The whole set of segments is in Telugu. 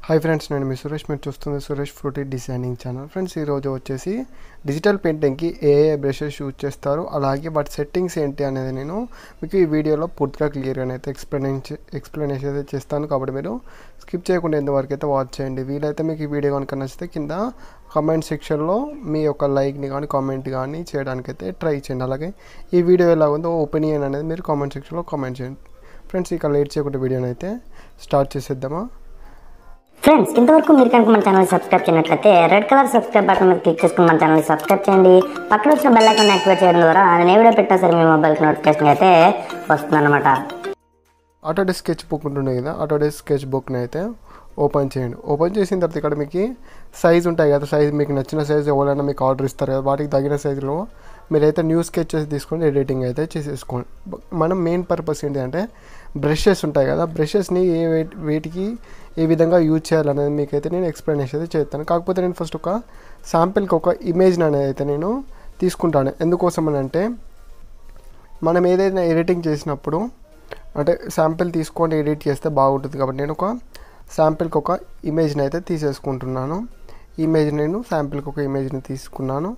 హాయ్ ఫ్రెండ్స్ నేను మీ సురేష్ మీరు చూస్తుంది Suresh fruity designing channel friends ఈరోజు వచ్చేసి డిజిటల్ పెయింటింగ్కి ఏ ఏ బ్రషెస్ యూజ్ చేస్తారు అలాగే వాటి సెట్టింగ్స్ ఏంటి అనేది నేను మీకు ఈ వీడియోలో పూర్తిగా క్లియర్గా అయితే ఎక్స్ప్లెయిన్ ఎక్స్ప్లెనేషన్ అయితే చేస్తాను కాబట్టి మీరు స్కిప్ చేయకుండా ఎంతవరకు అయితే వాచ్ చేయండి వీలైతే మీకు ఈ వీడియో కనుక నచ్చితే కింద కామెంట్ సెక్షన్లో మీ యొక్క లైక్ని కానీ కామెంట్ కానీ చేయడానికైతే ట్రై చేయండి అలాగే ఈ వీడియో ఎలా ఉందో ఒపీనియన్ అనేది మీరు కామెంట్ సెక్షన్లో కామెంట్ చేయండి ఫ్రెండ్స్ ఇక లేట్ చేయకుండా వీడియోని అయితే స్టార్ట్ చేసేద్దామా ఫ్రెండ్స్ ఇంతవరకు మీరు కనుక మన ఛానల్ సబ్స్క్రైబ్ చేయనట్లయితే రెడ్ కలర్ సబ్స్క్రైబ్ బటన్ మీద క్లిక్ చేసుకుని మన ఛానల్ సబ్స్క్రైబ్ చేయండి పక్కన వచ్చిన బెల్ ఐకాన్ యాక్టివేట్ చేయడం ద్వారా నేను ఏ వీడియో పెట్టినా సరే మీ మొబైల్కి నోటిఫికేషన్ అయితే వస్తుందన్నమాట ఆటోడెస్క్ స్కెచ్ బుక్ ఉంటుంది కదా ఆటోడెస్క్ స్కెచ్ బుక్ని అయితే ఓపెన్ చేయండి ఓపెన్ చేసిన తర్వాత ఇక్కడ మీకు సైజ్ ఉంటాయి కదా సైజ్ మీకు నచ్చిన సైజ్ ఎవరైనా మీకు ఆర్డర్ ఇస్తారు కదా వాటికి తగిన సైజులో మీరైతే న్యూ స్కెచెస్ తీసుకొని ఎడిటింగ్ అయితే చేసేసుకోండి బ- మనం మెయిన్ పర్పస్ ఏంటి అంటే బ్రషెస్ ఉంటాయి కదా బ్రషెస్ని ఏ వే- వేటికి ఏ విధంగా యూజ్ చేయాలనేది మీకైతే నేను ఎక్స్ప్లెనేషన్ అయితే చేస్తాను కాకపోతే నేను ఫస్ట్ ఒక శాంపిల్కి ఒక ఇమేజ్ అనేది అయితే నేను తీసుకుంటాను ఎందుకోసం అని అంటే మనం ఏదైనా ఎడిటింగ్ చేసినప్పుడు అంటే శాంపిల్ తీసుకొని ఎడిట్ చేస్తే బాగుంటుంది కాబట్టి నేను ఒక శాంపిల్కి ఒక ఇమేజ్ని అయితే తీసేసుకుంటున్నాను ఇమేజ్ నేను శాంపిల్కి ఒక ఇమేజ్ని తీసుకున్నాను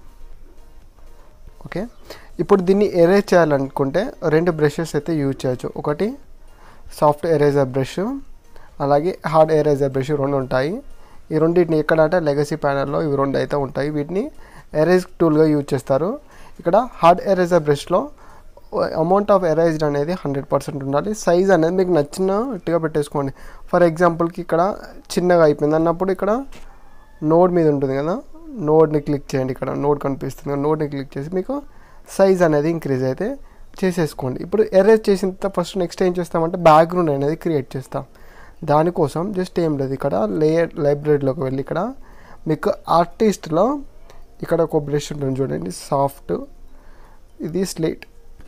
ఓకే ఇప్పుడు దీన్ని ఎరేజ్ చేయాలనుకుంటే రెండు బ్రషెస్ అయితే యూజ్ చేయొచ్చు ఒకటి సాఫ్ట్ ఎరేజర్ బ్రష్ అలాగే హార్డ్ ఎరేజర్ బ్రష్ రెండు ఉంటాయి ఈ రెండింటిని ఎక్కడ అంటే లెగసీ ప్యానల్లో ఇవి రెండు అయితే ఉంటాయి వీటిని ఎరేజ్ టూల్గా యూజ్ చేస్తారు ఇక్కడ హార్డ్ ఎరేజర్ బ్రష్లో అమౌంట్ ఆఫ్ ఎరైజ్డ్ అనేది హండ్రెడ్ పర్సెంట్ ఉండాలి సైజ్ అనేది మీకు నచ్చినట్టుగా పెట్టేసుకోండి ఫర్ ఎగ్జాంపుల్కి ఇక్కడ చిన్నగా అయిపోయింది అన్నప్పుడు ఇక్కడ నోడ్ మీద ఉంటుంది కదా నోడ్ని క్లిక్ చేయండి ఇక్కడ నోడ్ కనిపిస్తుంది కదా నోడ్ని క్లిక్ చేసి మీకు సైజ్ అనేది ఇంక్రీజ్ అయితే చేసేసుకోండి ఇప్పుడు ఎరేజ్ చేసిన తర్వాత ఫస్ట్ నెక్స్ట్ ఏం చేస్తామంటే బ్యాక్గ్రౌండ్ అనేది క్రియేట్ చేస్తాం దానికోసం జస్ట్ ఏం లేదు ఇక్కడ లేయర్ లైబ్రరీలోకి వెళ్ళి ఇక్కడ మీకు ఆర్టిస్ట్లో ఇక్కడ ఒక బ్రష్ ఉంటుంది చూడండి సాఫ్ట్ ఇది స్లేట్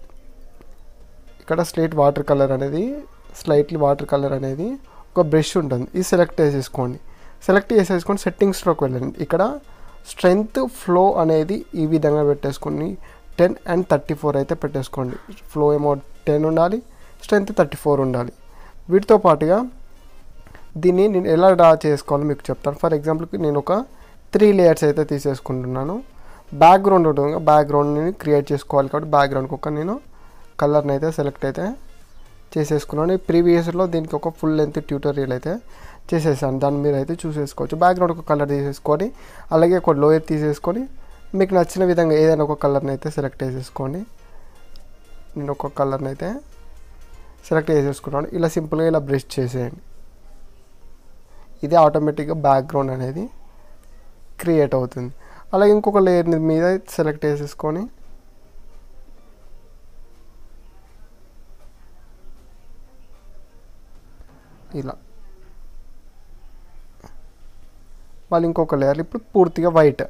ఇక్కడ స్లేట్ వాటర్ కలర్ అనేది స్లైట్లీ వాటర్ కలర్ అనేది ఒక బ్రష్ ఉంటుంది ఇది సెలెక్ట్ చేసేసుకోండి సెలెక్ట్ చేసేసుకొని సెట్టింగ్స్లోకి వెళ్ళండి ఇక్కడ స్ట్రెంగ్త్ ఫ్లో అనేది ఈ విధంగా పెట్టేసుకొని టెన్ అండ్ థర్టీ ఫోర్ అయితే పెట్టేసుకోండి ఫ్లో ఏమో టెన్ ఉండాలి స్ట్రెంగ్త్ థర్టీ ఫోర్ ఉండాలి వీటితో పాటుగా దీన్ని నేను ఎలా డ్రా చేసుకోవాలో మీకు చెప్తాను ఫర్ ఎగ్జాంపుల్కి నేను ఒక త్రీ లేయర్స్ అయితే తీసేసుకుంటున్నాను బ్యాక్గ్రౌండ్ ఉంటుంది బ్యాక్గ్రౌండ్ని క్రియేట్ చేసుకోవాలి కాబట్టి బ్యాక్గ్రౌండ్కి ఒక నేను కలర్ని అయితే సెలెక్ట్ అయితే చేసేసుకున్నాను ప్రీవియస్లో దీనికి ఒక ఫుల్ లెంత్ ట్యూటోరియల్ అయితే చేసేసాను దాన్ని మీరు అయితే చూసేసుకోవచ్చు బ్యాక్గ్రౌండ్ ఒక కలర్ తీసేసుకొని అలాగే ఒక లోయర్ తీసేసుకొని మీకు నచ్చిన విధంగా ఏదైనా ఒక కలర్ని అయితే సెలెక్ట్ చేసేసుకోండి నేను ఒక కలర్ని అయితే సెలెక్ట్ చేసేసుకున్నాను ఇలా సింపుల్గా ఇలా బ్రష్ చేసేయండి ఇది ఆటోమేటిక్గా బ్యాక్గ్రౌండ్ అనేది క్రియేట్ అవుతుంది అలాగే ఇంకొక లేయర్ మీద సెలెక్ట్ చేసేసుకొని ఇలా మళ్ళీ ఇంకొక లేయర్ ఇప్పుడు పూర్తిగా వైట్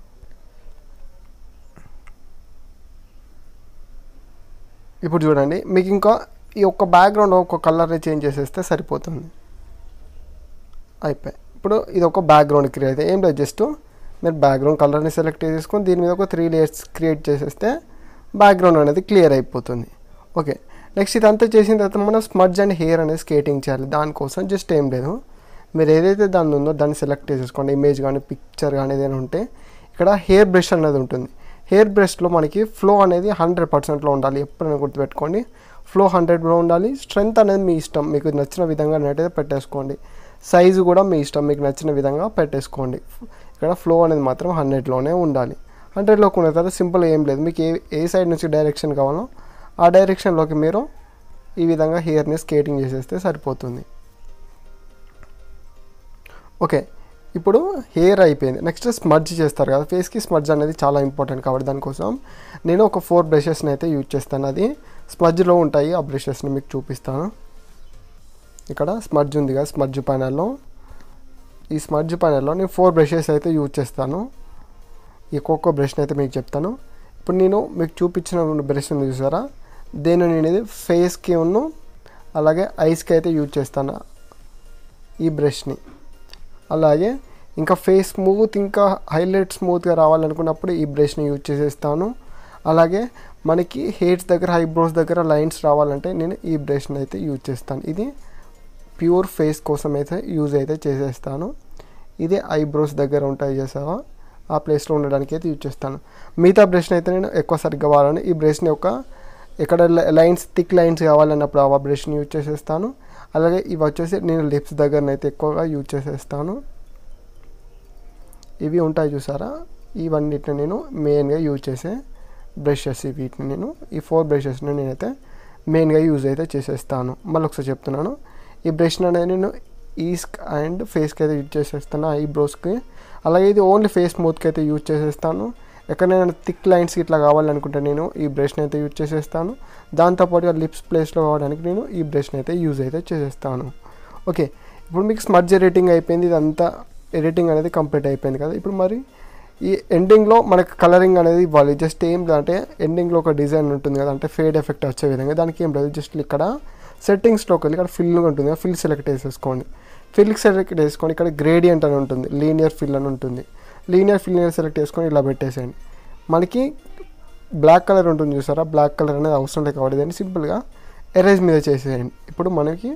ఇప్పుడు చూడండి మీకు ఇంకా ఈ ఒక్క బ్యాక్గ్రౌండ్ ఒక కలర్ని చేంజ్ చేసేస్తే సరిపోతుంది అయిపోయి ఇప్పుడు ఇది ఒక బ్యాక్గ్రౌండ్ క్రియేట్ అయితే ఏం లేదు జస్ట్ మీరు బ్యాక్గ్రౌండ్ కలర్ని సెలెక్ట్ చేసుకొని దీని మీద ఒక త్రీ లేయర్స్ క్రియేట్ చేసేస్తే బ్యాక్గ్రౌండ్ అనేది క్లియర్ అయిపోతుంది ఓకే నెక్స్ట్ ఇదంతా చేసిన తర్వాత మనం స్మడ్జ్ అండ్ హెయిర్ అనేది స్కేటింగ్ చేయాలి దానికోసం జస్ట్ ఏం లేదు మీరు ఏదైతే దాన్ని ఉందో దాన్ని సెలెక్ట్ చేసేసుకోండి ఇమేజ్ కానీ పిక్చర్ కానీ ఏదైనా ఉంటే ఇక్కడ హెయిర్ బ్రష్ అనేది ఉంటుంది హెయిర్ బ్రష్లో మనకి ఫ్లో అనేది హండ్రెడ్ పర్సెంట్లో ఉండాలి ఎప్పుడైనా గుర్తుపెట్టుకోండి ఫ్లో హండ్రెడ్లో ఉండాలి స్ట్రెంగ్త్ అనేది మీ ఇష్టం మీకు నచ్చిన విధంగా అయితే పెట్టేసుకోండి సైజు కూడా మీ ఇష్టం మీకు నచ్చిన విధంగా పెట్టేసుకోండి ఇక్కడ ఫ్లో అనేది మాత్రం హండ్రెడ్లోనే ఉండాలి హండ్రెడ్లోకి ఉన్న తర్వాత సింపుల్ ఏం లేదు మీకు ఏ ఏ సైడ్ నుంచి డైరెక్షన్ కావాలో ఆ డైరెక్షన్లోకి మీరు ఈ విధంగా హెయిర్ని స్కేటింగ్ చేసేస్తే సరిపోతుంది ఓకే ఇప్పుడు హెయిర్ అయిపోయింది నెక్స్ట్ స్మడ్జ్ చేస్తారు కదా ఫేస్కి స్మడ్జ్ అనేది చాలా ఇంపార్టెంట్ కాబట్టి దానికోసం నేను ఒక ఫోర్ బ్రషెస్ని అయితే యూజ్ చేస్తాను అది స్మడ్జ్లో ఉంటాయి ఆ బ్రషెస్ని మీకు చూపిస్తాను ఇక్కడ స్మడ్జ్ ఉంది కదా స్మడ్జ్ ప్యానల్లో ఈ స్మడ్జ్ ప్యానల్లో నేను ఫోర్ బ్రషెస్ అయితే యూజ్ చేస్తాను ఈ ఒక్కొక్క బ్రష్ని అయితే మీకు చెప్తాను ఇప్పుడు నేను మీకు చూపించిన బ్రష్ ఉంది చూసారా దేని నేను ఇది ఫేస్కి ఉన్ను అలాగే ఐస్కి అయితే యూజ్ చేస్తాను ఈ బ్రష్ని అలాగే ఇంకా ఫేస్ స్మూత్ ఇంకా హైలైట్ స్మూత్గా రావాలనుకున్నప్పుడు ఈ బ్రష్ని యూజ్ చేసేస్తాను అలాగే మనకి హెయిర్స్ దగ్గర ఐబ్రోస్ దగ్గర లైన్స్ రావాలంటే నేను ఈ బ్రష్ని అయితే యూజ్ చేస్తాను ఇది ప్యూర్ ఫేస్ కోసం అయితే యూజ్ అయితే చేసేస్తాను ఇదే ఐబ్రోస్ దగ్గర ఉంటాయి చేసావా ఆ ప్లేస్లో ఉండడానికి అయితే యూజ్ చేస్తాను మిగతా బ్రష్ని అయితే నేను ఎక్కువ సరిగ్గా వాడాను ఈ బ్రష్ని ఒక ఎక్కడ లైన్స్ థిక్ లైన్స్ కావాలన్నప్పుడు ఆ బ్రష్ని యూజ్ చేసేస్తాను అలాగే ఇవి వచ్చేసి నేను లిప్స్ దగ్గరనైతే ఎక్కువగా యూజ్ చేసేస్తాను ఇవి ఉంటాయి చూసారా ఇవన్నిటిని నేను మెయిన్గా యూజ్ చేసే బ్రషెస్ వీటిని నేను ఈ ఫోర్ బ్రషెస్ని నేనైతే మెయిన్గా యూజ్ అయితే చేసేస్తాను మళ్ళీ ఒకసారి చెప్తున్నాను ఈ బ్రష్ అనేది నేను ఈస్క్ అండ్ ఫేస్కి అయితే యూజ్ చేసేస్తాను ఐబ్రోస్కి అలాగే ఇది ఓన్లీ ఫేస్ మౌత్కి అయితే యూజ్ చేసేస్తాను ఎక్కడైనా థిక్ లైన్స్ ఇట్లా కావాలనుకుంటే నేను ఈ బ్రష్ని అయితే యూజ్ చేసేస్తాను దాంతోపాటుగా లిప్స్ ప్లేస్లో కావడానికి నేను ఈ బ్రష్ని అయితే యూజ్ అయితే చేసేస్తాను ఓకే ఇప్పుడు మీకు స్మర్జ్ ఎడిటింగ్ అయిపోయింది ఇదంతా ఎడిటింగ్ అనేది కంప్లీట్ అయిపోయింది కదా ఇప్పుడు మరి ఈ ఎండింగ్లో మనకు కలరింగ్ అనేది ఇవ్వాలి జస్ట్ ఏం అంటే ఎండింగ్లో ఒక డిజైన్ ఉంటుంది కదా అంటే ఫేడ్ ఎఫెక్ట్ వచ్చే విధంగా దానికి ఏం లేదు జస్ట్ ఇక్కడ సెట్టింగ్స్లోకి వెళ్ళి ఇక్కడ ఫిల్ ఉంటుంది కదా ఫిల్ సెలెక్ట్ చేసేసుకోండి ఫిల్ సెలెక్ట్ చేసుకొని ఇక్కడ గ్రేడియంట్ అని ఉంటుంది లీనియర్ ఫిల్ అని ఉంటుంది లీనియర్ ఫిల్ సెలెక్ట్ చేసుకొని ఇలా పెట్టేసేయండి మనకి బ్లాక్ కలర్ ఉంటుంది చూసారా బ్లాక్ కలర్ అనేది అవసరం లేదు కాబట్టి దాన్ని సింపుల్గా ఎరేజ్ మీద చేసేయండి ఇప్పుడు మనకి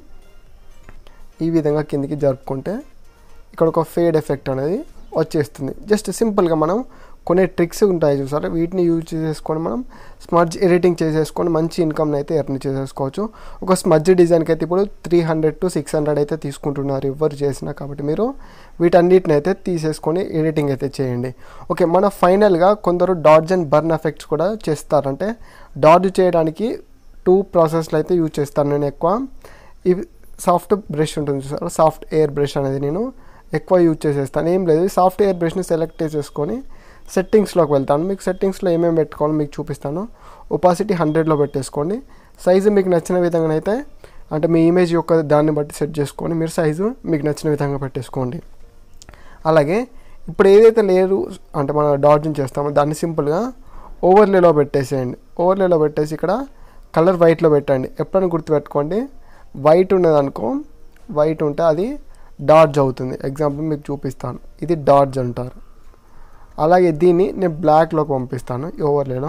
ఈ విధంగా కిందికి జరుపుకుంటే ఇక్కడ ఒక ఫేడ్ ఎఫెక్ట్ అనేది వచ్చేస్తుంది జస్ట్ సింపుల్గా మనం కొన్ని ట్రిక్స్ ఉంటాయి చూసారా వీటిని యూజ్ చేసేసుకొని మనం స్మడ్జ్ ఎడిటింగ్ చేసేసుకొని మంచి ఇన్కమ్ని అయితే ఎర్న్ చేసేసుకోవచ్చు ఒక స్మడ్జ్ డిజైన్కి అయితే ఇప్పుడు three hundred to six hundred అయితే తీసుకుంటున్నారు ఎవరు చేసినా కాబట్టి మీరు వీటన్నిటిని అయితే తీసేసుకొని ఎడిటింగ్ అయితే చేయండి ఓకే మన ఫైనల్గా కొందరు డాడ్జ్ అండ్ బర్న్ ఎఫెక్ట్స్ కూడా చేస్తారంటే డాడ్జ్ చేయడానికి టూ ప్రాసెస్లు అయితే యూజ్ చేస్తాను నేను ఎక్కువ ఇవి సాఫ్ట్ బ్రష్ ఉంటుంది చూసారా సాఫ్ట్ ఎయిర్ బ్రష్ అనేది నేను ఎక్కువ యూజ్ చేసేస్తాను ఏం లేదు సాఫ్ట్ ఎయిర్ బ్రష్ని సెలెక్ట్ చేసేసుకొని సెట్టింగ్స్లోకి వెళ్తాను మీకు సెట్టింగ్స్లో ఏమేమి పెట్టుకోవాలో మీకు చూపిస్తాను ఒపాసిటీ హండ్రెడ్లో పెట్టేసుకోండి సైజు మీకు నచ్చిన విధంగా అయితే అంటే మీ ఇమేజ్ యొక్క దాన్ని బట్టి సెట్ చేసుకొని మీరు సైజు మీకు నచ్చిన విధంగా పెట్టేసుకోండి అలాగే ఇప్పుడు ఏదైతే లేరు అంటే మనం డాడ్జింగ్ చేస్తామో దాన్ని సింపుల్గా ఓవర్లేలో పెట్టేసేయండి ఓవర్లేలో పెట్టేసి ఇక్కడ కలర్ వైట్లో పెట్టండి ఎప్పుడైనా గుర్తుపెట్టుకోండి వైట్ ఉన్నదనుకో వైట్ ఉంటే అది డాడ్జ్ అవుతుంది ఎగ్జాంపుల్ మీకు చూపిస్తాను ఇది డాడ్జ్ అంటారు అలాగే దీన్ని నేను బ్లాక్లోకి పంపిస్తాను ఈ ఓవర్లేలో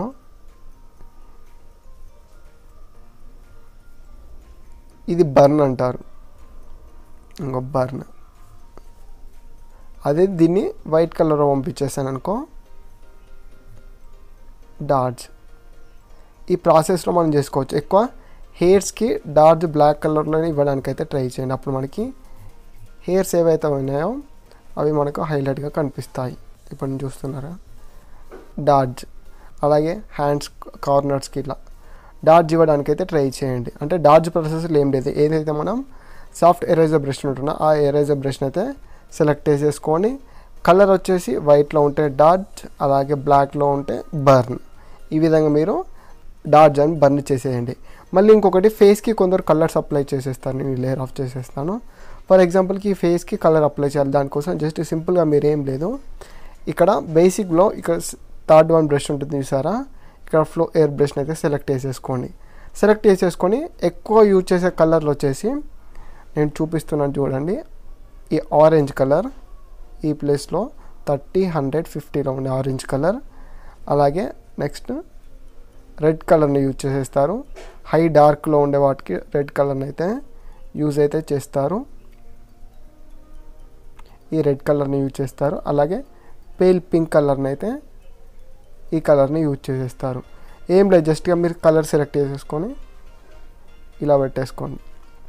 ఇది బర్న్ అంటారు ఇంకో బర్న్ అదే దీన్ని వైట్ కలర్లో పంపించేసాను అనుకో డాడ్జ్ ఈ ప్రాసెస్లో మనం చేసుకోవచ్చు ఎక్కువ హెయిర్స్కి డార్జ్ బ్లాక్ కలర్లో ఇవ్వడానికి అయితే ట్రై చేయండి అప్పుడు మనకి హెయిర్స్ ఏవైతే ఉన్నాయో అవి మనకు హైలైట్గా కనిపిస్తాయి ఇప్పుడు నేను చూస్తున్నారా డాడ్జ్ అలాగే హ్యాండ్స్ కార్నర్స్కి ఇట్లా డాడ్జ్ ఇవ్వడానికి అయితే ట్రై చేయండి అంటే డాడ్జ్ ప్రాసెస్లో ఏం లేదు ఏదైతే మనం సాఫ్ట్ ఎరేజర్ బ్రష్ ఉంటుందో ఆ ఎరేజర్ బ్రష్ని అయితే సెలెక్ట్ చేసేసుకొని కలర్ వచ్చేసి వైట్లో ఉంటే డాడ్జ్ అలాగే బ్లాక్లో ఉంటే బర్న్ ఈ విధంగా మీరు డాడ్జ్ అని బర్న్ చేసేయండి మళ్ళీ ఇంకొకటి ఫేస్కి కొందరు కలర్స్ అప్లై చేసేస్తాను నేను లేయర్ ఆఫ్ చేసేస్తాను ఫర్ ఎగ్జాంపుల్కి ఈ ఫేస్కి కలర్ అప్లై చేయాలి దానికోసం జస్ట్ సింపుల్గా మీరు ఏం లేదు ఇక్కడ బేసిక్లో ఇక్కడ థర్డ్ వన్ బ్రష్ ఉంటుంది చూసారా ఇక్కడ ఫ్లో ఎయిర్ బ్రష్ని అయితే సెలెక్ట్ చేసేసుకోండి సెలెక్ట్ చేసేసుకొని ఎక్కువ యూజ్ చేసే కలర్లు వచ్చేసి నేను చూపిస్తున్నాను చూడండి ఈ ఆరెంజ్ కలర్ ఈ ప్లేస్లో థర్టీ హండ్రెడ్ ఫిఫ్టీలో ఉండే ఆరెంజ్ కలర్ అలాగే నెక్స్ట్ రెడ్ కలర్ని యూజ్ చేసేస్తారు హై డార్క్లో ఉండే వాటికి రెడ్ కలర్ని అయితే యూజ్ అయితే చేస్తారు ఈ రెడ్ కలర్ని యూజ్ చేస్తారు అలాగే పేల్ పింక్ కలర్ని అయితే ఈ కలర్ని యూజ్ చేసేస్తారు ఏం లేదు జస్ట్గా మీరు కలర్ సెలెక్ట్ చేసేసుకొని ఇలా పెట్టేసుకోండి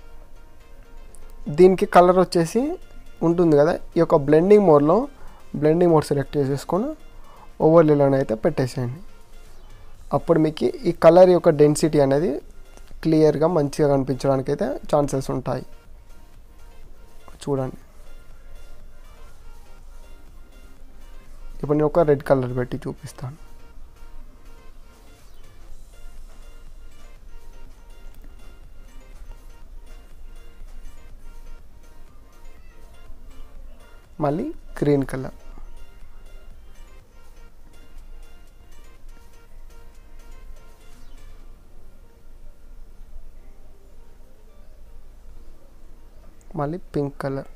దీనికి కలర్ వచ్చేసి ఉంటుంది కదా ఈ యొక్క బ్లెండింగ్ మోడ్లో బ్లెండింగ్ మోడ్ సెలెక్ట్ చేసేసుకొని ఓవర్లీలోనే అయితే పెట్టేసేయండి అప్పుడు మీకు ఈ కలర్ యొక్క డెన్సిటీ అనేది క్లియర్గా మంచిగా కనిపించడానికి అయితే ఛాన్సెస్ ఉంటాయి చూడండి ఇప్పుడు నేను ఒక రెడ్ కలర్ పెట్టి చూపిస్తాను మళ్ళీ గ్రీన్ కలర్ మళ్ళీ పింక్ కలర్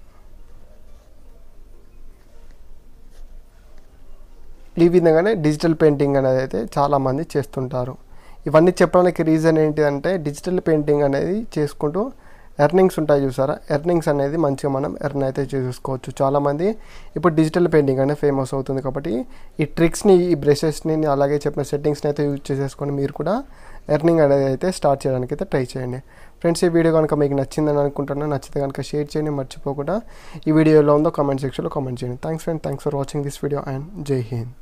ఈ విధంగానే డిజిటల్ పెయింటింగ్ అనేది అయితే చాలామంది చేస్తుంటారు ఇవన్నీ చెప్పడానికి రీజన్ ఏంటిదంటే డిజిటల్ పెయింటింగ్ అనేది చేసుకుంటూ ఎర్నింగ్స్ ఉంటాయి చూసారా ఎర్నింగ్స్ అనేది మంచిగా మనం ఎర్న్ అయితే చేసుకోవచ్చు చాలామంది ఇప్పుడు డిజిటల్ పెయింటింగ్ అనేది ఫేమస్ అవుతుంది కాబట్టి ఈ ట్రిక్స్ని ఈ బ్రషెస్ని అలాగే చెప్పిన సెట్టింగ్స్ని అయితే యూజ్ చేసేసుకొని మీరు కూడా ఎర్నింగ్ అనేది అయితే స్టార్ట్ చేయడానికి అయితే ట్రై చేయండి ఫ్రెండ్స్ ఈ వీడియో కనుక మీకు నచ్చిందని అనుకుంటున్నాను నచ్చితే కనుక షేర్ చేయండి మర్చిపోకుండా ఈ వీడియో ఎలా ఉందో కామెంట్ సెక్షన్లో కామెంట్ చేయండి thanks friend thanks for watching this video and Jai Hind